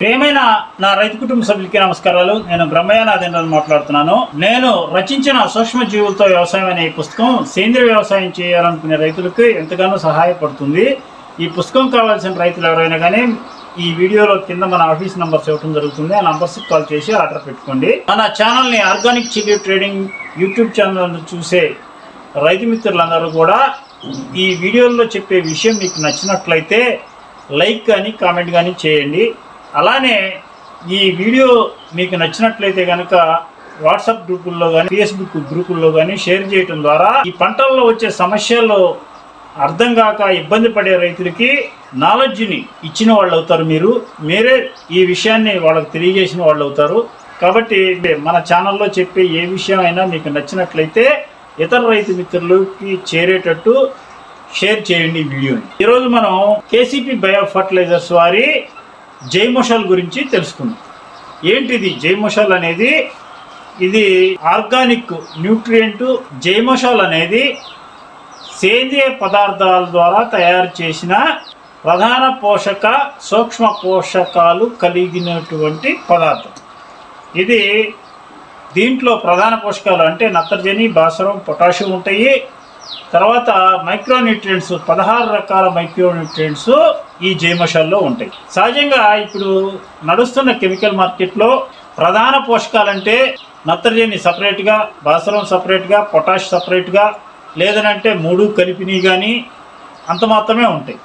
ప్రియమైన నా రైతు కుటుంబ సభ్యులకి నమస్కారాలు నేను బ్రహ్మయ్య నాదేంద్రని మాట్లాడుతున్నాను నేను రచించిన సూక్ష్మ జీవులతో వ్యవసాయం అనే ఈ పుస్తకం సేంద్రియ వ్యవసాయం చేయాలనుకునే రైతులకు ఎంతగానో సహాయపడుతుంది ఈ పుస్తకం కావాల్సిన రైతులు ఎవరైనా కానీ ఈ వీడియోలో కింద మన ఆఫీస్ నంబర్స్ ఇవ్వడం జరుగుతుంది ఆ నంబర్స్కి కాల్ చేసి ఆర్డర్ పెట్టుకోండి మన ఛానల్ని organic chilli trading YouTube channel చూసే రైతు మిత్రులందరూ కూడా ఈ వీడియోలో చెప్పే విషయం మీకు నచ్చినట్లయితే లైక్ కానీ కామెంట్ కానీ చేయండి అలానే ఈ వీడియో మీకు నచ్చినట్లయితే కనుక వాట్సాప్ గ్రూపుల్లో కానీ ఫేస్బుక్ గ్రూపుల్లో కానీ షేర్ చేయటం ద్వారా ఈ పంటల్లో వచ్చే సమస్యలు అర్థం కాక ఇబ్బంది పడే రైతులకి నాలెడ్జ్ని ఇచ్చిన వాళ్ళు అవుతారు మీరు మీరే ఈ విషయాన్ని వాళ్ళకి తెలియజేసిన వాళ్ళు అవుతారు కాబట్టి మన ఛానల్లో చెప్పే ఏ విషయం అయినా మీకు నచ్చినట్లయితే ఇతర రైతు మిత్రులకి చేరేటట్టు షేర్ చేయండి ఈ వీడియోని ఈరోజు మనం కేసీపీ బయో ఫర్టిలైజర్స్ వారి జైమోషాల్ గురించి తెలుసుకుందాం ఏంటిది జైమోషాల్ అనేది ఇది ఆర్గానిక్ న్యూట్రియంట్ జైమోషాల్ అనేది సేంద్రియ పదార్థాల ద్వారా తయారు చేసిన ప్రధాన పోషక సూక్ష్మ పోషకాలు కలిగినటువంటి పదార్థం ఇది దీంట్లో ప్రధాన పోషకాలు అంటే నత్రజని భాస్వరం పొటాషియం ఉంటాయి తర్వాత మైక్రోన్యూట్రియంట్స్ పదహారు రకాల మైక్రోన్యూట్రియంట్స్ ఈ జైమషాల్లో ఉంటాయి సహజంగా ఇప్పుడు నడుస్తున్న కెమికల్ మార్కెట్లో ప్రధాన పోషకాలంటే నత్రజని సపరేట్గా భాస్వరం సపరేట్గా పొటాష్ సపరేట్గా లేదనంటే మూడు కలిపినవి కానీ అంత మాత్రమే ఉంటాయి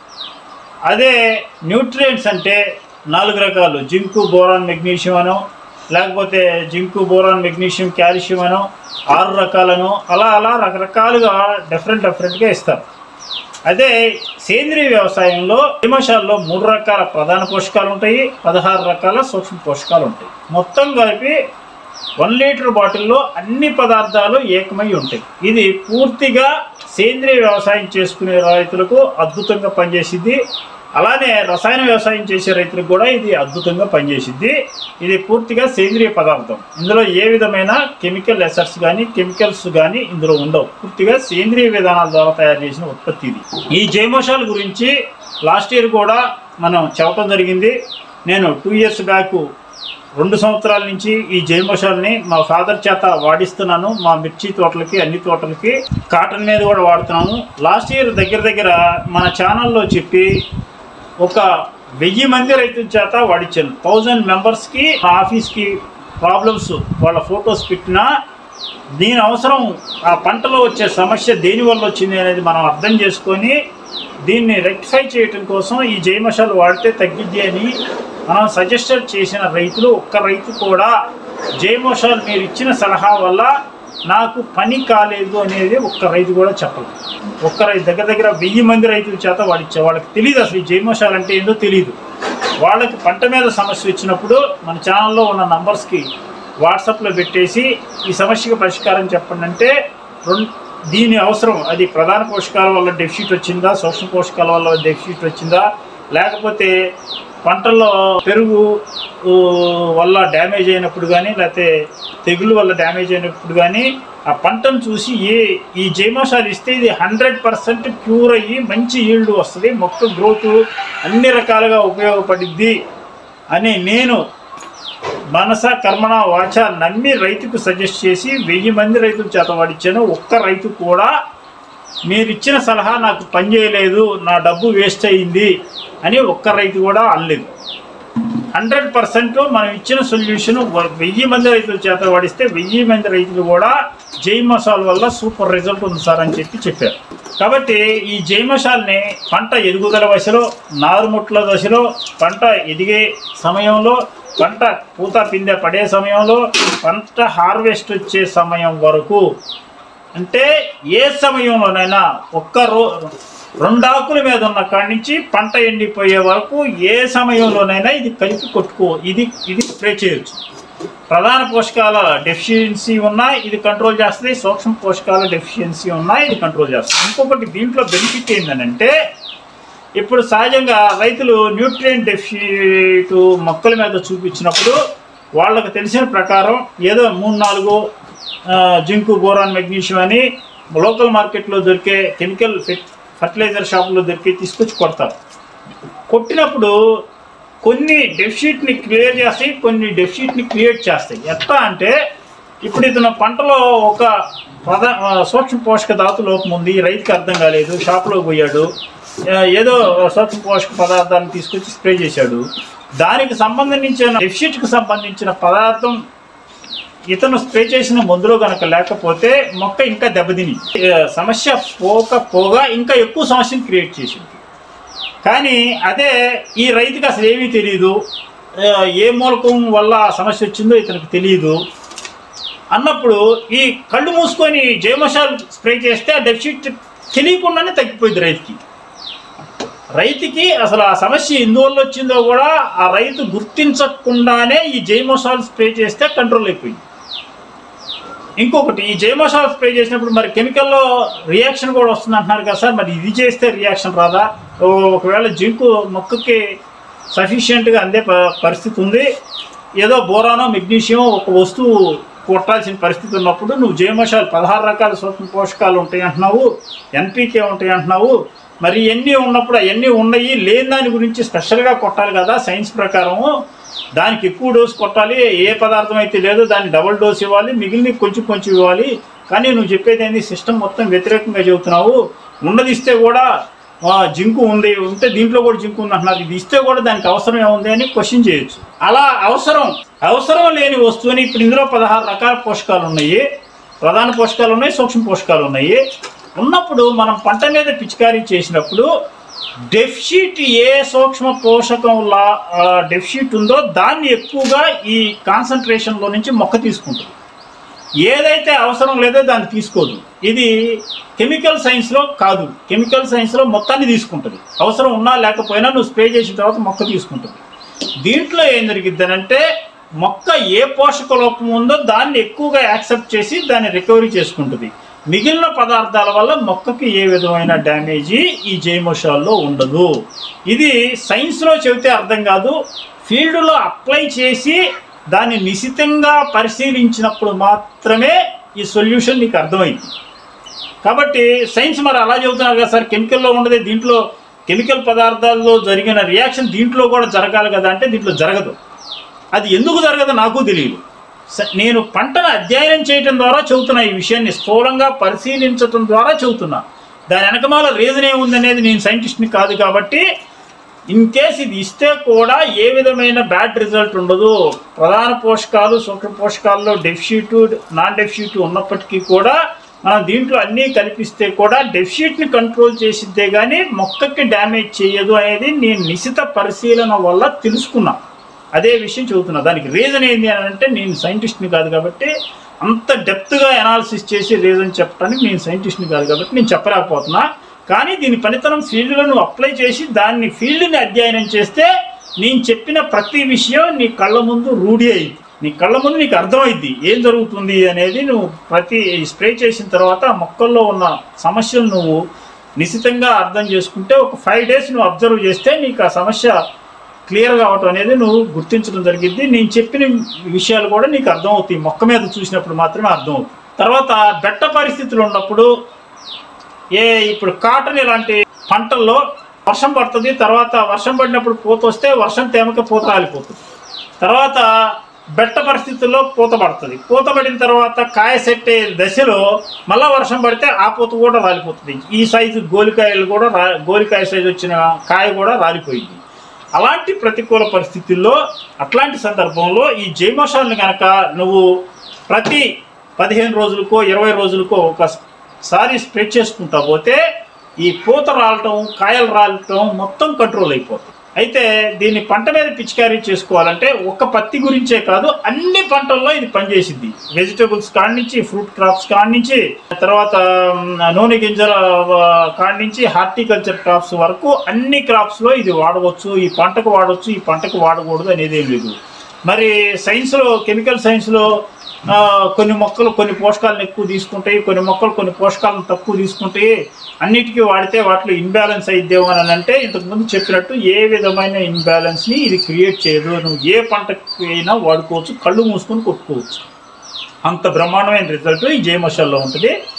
అదే న్యూట్రియంట్స్ అంటే నాలుగు రకాలు జింకు బోరాన్ మెగ్నీషియం అనో లేకపోతే జింకు బోరాన్ మెగ్నీషియం కాల్షియం అనో ఆరు రకాలను అలా అలా రకరకాలుగా డిఫరెంట్ డిఫరెంట్గా ఇస్తారు అదే సేంద్రియ వ్యవసాయంలో హిమశాల్లో మూడు రకాల ప్రధాన పోషకాలు ఉంటాయి పదహారు రకాల సూక్ష్మ పోషకాలు ఉంటాయి మొత్తం కలిపి వన్ లీటర్ బాటిల్లో అన్ని పదార్థాలు ఏకమై ఉంటాయి ఇది పూర్తిగా సేంద్రియ వ్యవసాయం చేసుకునే రైతులకు అద్భుతంగా పనిచేసిద్ది అలానే రసాయన వ్యవసాయం చేసే రైతులకు కూడా ఇది అద్భుతంగా పనిచేసిద్ది ఇది పూర్తిగా సేంద్రియ పదార్థం ఇందులో ఏ విధమైన కెమికల్ ఎసర్స్ కానీ కెమికల్స్ కానీ ఇందులో ఉండవు పూర్తిగా సేంద్రియ విధానాల ద్వారా తయారు చేసిన ఉత్పత్తి ఇది ఈ జైమోషాల గురించి లాస్ట్ ఇయర్ కూడా మనం చెప్పడం జరిగింది నేను టూ ఇయర్స్ బ్యాక్ రెండు సంవత్సరాల నుంచి ఈ జైమోషాల్ని మా ఫాదర్ చేత వాడిస్తున్నాను మా మిర్చి తోటలకి అన్ని తోటలకి కాటన్ మీద కూడా వాడుతున్నాము లాస్ట్ ఇయర్ దగ్గర దగ్గర మన ఛానల్లో చెప్పి ఒక వెయ్యి మంది రైతుల చేత వాడిచ్చాను థౌజండ్ మెంబర్స్కి మా ఆఫీస్కి ప్రాబ్లమ్స్ వాళ్ళ ఫొటోస్ పెట్టినా దీని అవసరం ఆ పంటలో వచ్చే సమస్య దేని వల్ల వచ్చింది అనేది మనం అర్థం చేసుకొని దీన్ని రెక్టిఫై చేయటం కోసం ఈ జైమషాలు వాడితే తగ్గిద్ది అని మనం సజెస్టెడ్ చేసిన రైతులు ఒక్క రైతు కూడా జైమోషాల్ మీరు ఇచ్చిన సలహా వల్ల నాకు పని కాలేదు అనేది ఒక్క రైతు కూడా చెప్పలేదు ఒక్క రైతు దగ్గర దగ్గర వెయ్యి మంది రైతుల చేత వాడిచ్చే వాళ్ళకి తెలియదు అసలు ఈ జైమోషాల్ అంటే ఏందో తెలియదు వాళ్ళకి పంట మీద సమస్య వచ్చినప్పుడు మన ఛానల్లో ఉన్న నంబర్స్కి వాట్సాప్లో పెట్టేసి ఈ సమస్యకు పరిష్కారం చెప్పండి అంటే రెండు దీని అవసరం అది ప్రధాన పోషకాల వల్ల డెఫిసిట్ వచ్చిందా సూక్ష్మ పోషకాల వల్ల డెఫిసిట్ వచ్చిందా లేకపోతే పంటల్లో పెరుగు ఊ, వల్ల డ్యామేజ్ అయినప్పుడు కానీ లేకపోతే తెగులు వల్ల డ్యామేజ్ అయినప్పుడు కానీ ఆ పంటను చూసి ఏ ఈ జైమోషాలు ఇస్తే ఇది హండ్రెడ్ పర్సెంట్ క్యూర్ అయ్యి మంచి ఈల్డ్ వస్తుంది మొక్క గ్రోత్ అన్ని రకాలుగా ఉపయోగపడిద్ది అని నేను మనస కర్మణ వాచ నమ్మి రైతుకు సజెస్ట్ చేసి వెయ్యి మంది రైతుల చేత వాడిచ్చాను ఒక్క రైతు కూడా మీరు ఇచ్చిన సలహా నాకు పనిచేయలేదు నా డబ్బు వేస్ట్ అయ్యింది అని ఒక్క రైతు కూడా అనలేదు హండ్రెడ్ పర్సెంట్ మనం ఇచ్చిన సొల్యూషన్ వెయ్యి మంది రైతుల చేత వాడిస్తే వెయ్యి మంది రైతులు కూడా జై మసాల్ వల్ల సూపర్ రిజల్ట్ ఉంది సార్ అని చెప్పి చెప్పారు కాబట్టి ఈ జై మసాల్ని పంట ఎదుగుదల దశలో నారుముట్ల దశలో పంట ఎదిగే సమయంలో పంట పూత పిందె పడే సమయంలో పంట హార్వెస్ట్ వచ్చే సమయం వరకు అంటే ఏ సమయంలోనైనా ఒక్క రో రెండు ఆకుల మీద ఉన్న కాడి నుంచి పంట ఎండిపోయే వరకు ఏ సమయంలోనైనా ఇది కలిపి కొట్టుకో ఇది ఇది స్ప్రే చేయొచ్చు ప్రధాన పోషకాల డెఫిషియన్సీ ఉన్నా ఇది కంట్రోల్ చేస్తుంది సూక్ష్మ పోషకాల డెఫిషియన్సీ ఉన్నా ఇది కంట్రోల్ చేస్తుంది ఇంకొకటి దీంట్లో బెనిఫిట్ ఏంటంటే ఇప్పుడు సహజంగా రైతులు న్యూట్రియం డెఫిషిట్ మొక్కల మీద చూపించినప్పుడు వాళ్ళకు తెలిసిన ప్రకారం ఏదో మూడు నాలుగు ఆ, జింకు బోరాన్ మెగ్నీషియం అని లోకల్ మార్కెట్లో దొరికే కెమికల్ ఫెర్టిలైజర్ షాపులో దొరికి తీసుకొచ్చి కొడతారు కొట్టినప్పుడు కొన్ని డెఫిషిట్ని క్లియర్ చేస్తాయి కొన్ని డెఫిషిట్ని క్రియేట్ చేస్తాయి ఎట్లా అంటే ఇప్పుడు ఇతను పంటలో ఒక పద ఆ, సూక్ష్మ పోషక ధాతు లోపం ఉంది రైతుకి అర్థం కాలేదు షాప్లో పోయాడు ఆ, ఏదో సూక్ష్మ పోషక పదార్థాన్ని తీసుకొచ్చి స్ప్రే చేశాడు దానికి సంబంధించిన డెఫిషిట్కి సంబంధించిన పదార్థం ఇతను స్ప్రే చేసిన మందులో కనుక లేకపోతే మొక్క ఇంకా దెబ్బతిని ఆ, సమస్య పోక పోగా ఇంకా ఎక్కువ సమస్యను క్రియేట్ చేసింది కానీ అదే ఈ రైతుకి అసలు ఏమీ తెలియదు ఆ, ఏ మూలకం వల్ల ఆ సమస్య వచ్చిందో ఇతనికి తెలియదు అన్నప్పుడు ఈ కళ్ళు మూసుకొని జైమషాల్ స్ప్రే చేస్తే ఆ డెఫిసిట్ తెలియకుండానే తగ్గిపోయింది రైతుకి రైతుకి అసలు ఆ సమస్య ఎందువల్ల వచ్చిందో కూడా ఆ రైతు గుర్తించకుండానే ఈ జైమోసాల్ స్ప్రే చేస్తే కంట్రోల్ అయిపోయింది ఇంకొకటి ఈ జైమోసాల్ స్ప్రే చేసినప్పుడు మరి కెమికల్లో రియాక్షన్ కూడా వస్తుంది అంటున్నారు కదా సార్ మరి ఇది చేస్తే రియాక్షన్ రాదా ఓ, ఒకవేళ జింకు మొక్కకి సఫిషియెంట్గా అందే ప- పరిస్థితి ఉంది ఏదో బోరానో మెగ్నీషియం ఒక వస్తువు కొట్టాల్సిన పరిస్థితి ఉన్నప్పుడు నువ్వు జైమోషాలు పదహారు రకాల సూక్ష్మ పోషకాలు ఉంటాయి అంటున్నావు ఎన్పీకే ఉంటాయి అంటున్నావు మరి ఇవన్నీ ఉన్నప్పుడు అవన్నీ ఉన్నాయి లేని దాని గురించి స్పెషల్గా కొట్టాలి కదా సైన్స్ ప్రకారము దానికి ఎక్కువ డోసు కొట్టాలి ఏ పదార్థం అయితే లేదో దాన్ని డబుల్ డోస్ ఇవ్వాలి మిగిలిన కొంచెం కొంచెం ఇవ్వాలి కానీ నువ్వు చెప్పేది ఏంది సిస్టమ్ మొత్తం వ్యతిరేకంగా చెబుతున్నావు ఉన్నది ఇస్తే కూడా ఆ, జింకు ఉంది ఉంటే దీంట్లో కూడా జింకు ఉంది అంటున్నారు ఇది ఇస్తే కూడా దానికి అవసరం ఏముంది అని క్వశ్చన్ చేయొచ్చు అలా అవసరం అవసరం లేని వస్తువుని ఇప్పుడు ఇందులో పదహారు రకాల పోషకాలు ఉన్నాయి ప్రధాన పోషకాలు ఉన్నాయి సూక్ష్మ పోషకాలు ఉన్నాయి ఉన్నప్పుడు మనం పంట మీద పిచికారీ చేసినప్పుడు డెఫిషిట్ ఏ సూక్ష్మ పోషకంలా డెఫిషిట్ ఉందో దాన్ని ఎక్కువగా ఈ కాన్సన్ట్రేషన్లో నుంచి మొక్క తీసుకుంటుంది ఏదైతే అవసరం లేదో దాన్ని తీసుకోదు ఇది కెమికల్ సైన్స్లో కాదు కెమికల్ సైన్స్లో మొత్తాన్ని తీసుకుంటుంది అవసరం ఉన్నా లేకపోయినా నువ్వు స్ప్రే చేసిన తర్వాత మొక్క తీసుకుంటుంది దీంట్లో ఏం జరిగిద్దనంటే మొక్క ఏ పోషక లోపం ఉందో దాన్ని ఎక్కువగా యాక్సెప్ట్ చేసి దాన్ని రికవరీ చేసుకుంటుంది మిగిలిన పదార్థాల వల్ల మొక్కకి ఏ విధమైన డ్యామేజీ ఈ జైమోషాల్లో ఉండదు ఇది సైన్స్లో చెబితే అర్థం కాదు ఫీల్డ్లో అప్లై చేసి దాన్ని నిశితంగా పరిశీలించినప్పుడు మాత్రమే ఈ సొల్యూషన్ నీకు అర్థమైంది కాబట్టి సైన్స్ మరి అలా చెబుతున్నారు కదా సార్ కెమికల్లో ఉండదు దీంట్లో కెమికల్ పదార్థాల్లో జరిగిన రియాక్షన్ దీంట్లో కూడా జరగాలి కదా అంటే దీంట్లో జరగదు అది ఎందుకు జరగదో నాకు తెలియదు స- నేను పంటను అధ్యయనం చేయటం ద్వారా చెబుతున్నా ఈ విషయాన్ని స్థూలంగా పరిశీలించటం ద్వారా చెబుతున్నా దాని వెనకమాల రీజన్ ఏముందనేది నేను సైంటిస్ట్ని కాదు కాబట్టి ఇన్ కేస్ ఇది ఇస్తే కూడా ఏ విధమైన బ్యాడ్ రిజల్ట్ ఉండదు ప్రధాన పోషకాలు సూక్ష్మ పోషకాల్లో డెఫిషిట్ నాన్ డెఫిషిట్ ఉన్నప్పటికీ కూడా మనం దీంట్లో అన్నీ కల్పిస్తే కూడా డెఫిషిట్ని కంట్రోల్ చేసిద్దే కానీ మొక్కకి డ్యామేజ్ చేయదు అనేది నేను నిశిత పరిశీలన వల్ల తెలుసుకున్నా అదే విషయం చెబుతున్నా దానికి రీజన్ ఏంటి అని అంటే నేను సైంటిస్ట్ని కాదు కాబట్టి అంత డెప్త్గా అనాలిసిస్ చేసి రీజన్ చెప్పడానికి నేను సైంటిస్ట్ని కాదు కాబట్టి నేను చెప్పలేకపోతున్నా కానీ దీని పనితనం ఫీల్డ్లో నువ్వు అప్లై చేసి దాన్ని ఫీల్డ్ని అధ్యయనం చేస్తే నేను చెప్పిన ప్రతి విషయం నీ కళ్ళ ముందు రూఢి అయింది నీ కళ్ళ ముందు నీకు అర్థమైద్ది ఏం జరుగుతుంది అనేది నువ్వు ప్రతి స్ప్రే చేసిన తర్వాత ఆ మొక్కల్లో ఉన్న సమస్యలు నువ్వు నిశితంగా అర్థం చేసుకుంటే ఒక ఫైవ్ డేస్ నువ్వు అబ్జర్వ్ చేస్తే నీకు ఆ సమస్య క్లియర్ కావటం అనేది నువ్వు గుర్తించడం జరిగింది నేను చెప్పిన విషయాలు కూడా నీకు అర్థమవుతాయి మొక్క మీద చూసినప్పుడు మాత్రమే అర్థమవుతుంది తర్వాత బెట్ట పరిస్థితులు ఉన్నప్పుడు ఏ ఇప్పుడు కాటన్ ఇలాంటి పంటల్లో వర్షం పడుతుంది తర్వాత వర్షం పడినప్పుడు పూత వస్తే వర్షం తేమక పూత రాలిపోతుంది తర్వాత బెట్ట పరిస్థితుల్లో పూత పడుతుంది పూత పడిన తర్వాత కాయ సెట్ అయ్యే దశలో మళ్ళా వర్షం పడితే ఆ పూత కూడా రాలిపోతుంది ఈ సైజు గోలికాయలు కూడా రా గోలికాయ సైజు వచ్చిన కాయ కూడా రాలిపోయింది అలాంటి ప్రతికూల పరిస్థితుల్లో అట్లాంటి సందర్భంలో ఈ జైమోషాలను కనుక నువ్వు ప్రతి పదిహేను రోజులకో ఇరవై రోజులకో ఒకసారి స్ప్రెడ్ చేసుకుంటా పోతే ఈ పూత రాలటం కాయలు రాలటం మొత్తం కంట్రోల్ అయిపోతుంది అయితే దీన్ని పంట మీద పిచికారీ చేసుకోవాలంటే ఒక్క పత్తి గురించే కాదు అన్ని పంటల్లో ఇది పనిచేసింది వెజిటబుల్స్ కాడి నుంచి ఫ్రూట్ క్రాప్స్ కాడి నుంచి తర్వాత మ్, నూనె గింజల ఆ, కాడి నుంచి హార్టికల్చర్ క్రాప్స్ వరకు అన్ని క్రాప్స్లో ఇది వాడవచ్చు ఈ పంటకు వాడవచ్చు ఈ పంటకు వాడకూడదు అనేది ఏం లేదు మరి సైన్స్లో కెమికల్ సైన్స్లో ఆ, కొన్ని మొక్కలు కొన్ని పోషకాలను ఎక్కువ తీసుకుంటాయి కొన్ని మొక్కలు కొన్ని పోషకాలను తక్కువ తీసుకుంటాయి అన్నిటికీ వాడితే వాటిలో ఇన్బ్యాలెన్స్ అయిద్దేమో అని అంటే ఇంతకుముందు చెప్పినట్టు ఏ విధమైన ఇన్బ్యాలెన్స్ని ఇది క్రియేట్ చేయదు నువ్వు ఏ పంటకి అయినా వాడుకోవచ్చు కళ్ళు మూసుకొని కొట్టుకోవచ్చు అంత బ్రహ్మాండమైన రిజల్ట్ ఈ జైమషాల్లో ఉంటుంది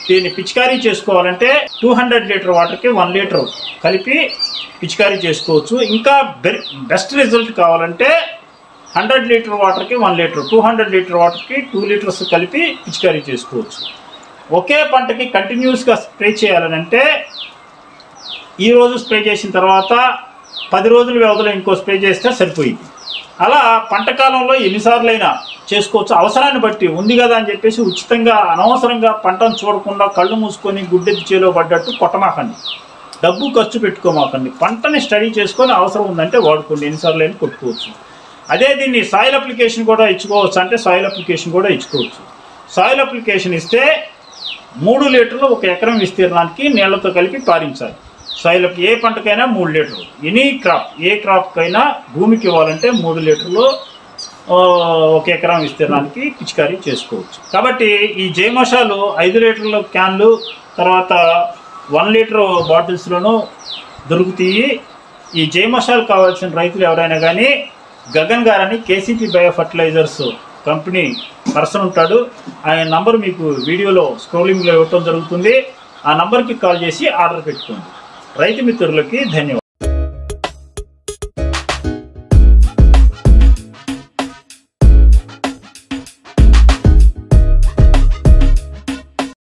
దీన్ని పిచికారీ చేసుకోవాలంటే టూ హండ్రెడ్ లీటర్ వాటర్కి వన్ లీటర్ కలిపి పిచికారీ చేసుకోవచ్చు ఇంకా బెస్ట్ రిజల్ట్ కావాలంటే హండ్రెడ్ లీటర్ వాటర్కి one litre two hundred litre వాటర్కి టూ లీటర్స్ కలిపి పిచికారీ చేసుకోవచ్చు ఒకే పంటకి కంటిన్యూస్గా స్ప్రే చేయాలని అంటే ఈ రోజు స్ప్రే చేసిన తర్వాత పది రోజుల వ్యవధిలో ఇంకో స్ప్రే చేస్తే సరిపోయింది అలా పంట కాలంలో ఎన్నిసార్లైనా చేసుకోవచ్చు అవసరాన్ని బట్టి ఉంది కదా అని చెప్పేసి ఉచితంగా అనవసరంగా పంటను చూడకుండా కళ్ళు మూసుకొని గుడ్డెత్తి చేలో పడ్డట్టు కొట్టమాకండి డబ్బు ఖర్చు పెట్టుకోమాకండి పంటని స్టడీ చేసుకొని అవసరం ఉందంటే వాడుకోండి ఎన్నిసార్లు అయినా కొట్టుకోవచ్చు అదే దీన్ని సాయిల్ అప్లికేషన్ కూడా ఇచ్చుకోవచ్చు అంటే సాయిల్ అప్లికేషన్ కూడా ఇచ్చుకోవచ్చు సాయిల్ అప్లికేషన్ ఇస్తే మూడు లీటర్లు ఒక ఎకరం విస్తీర్ణానికి నీళ్లతో కలిపి పారించాలి సాయిల్ ఏ పంటకైనా మూడు లీటర్లు ఎనీ క్రాప్ ఏ క్రాప్కైనా భూమికి ఇవ్వాలంటే మూడు లీటర్లు ఆ, ఒక ఎకరం విస్తీర్ణానికి పిచికారీ చేసుకోవచ్చు కాబట్టి ఈ జైమషాలు ఐదు లీటర్ల క్యాన్లు తర్వాత వన్ లీటర్ బాటిల్స్లోనూ దొరుకుతాయి ఈ జైమషాలు కావాల్సిన రైతులు ఎవరైనా కానీ గగన్ గారని KCP bio fertilisers company person ఉంటాడు ఆయన నంబర్ మీకు వీడియోలో స్క్రోలింగ్లో ఇవ్వటం జరుగుతుంది ఆ నంబర్కి కాల్ చేసి ఆర్డర్ పెట్టుకోండి రైతు మిత్రులకి ధన్యవాదాలు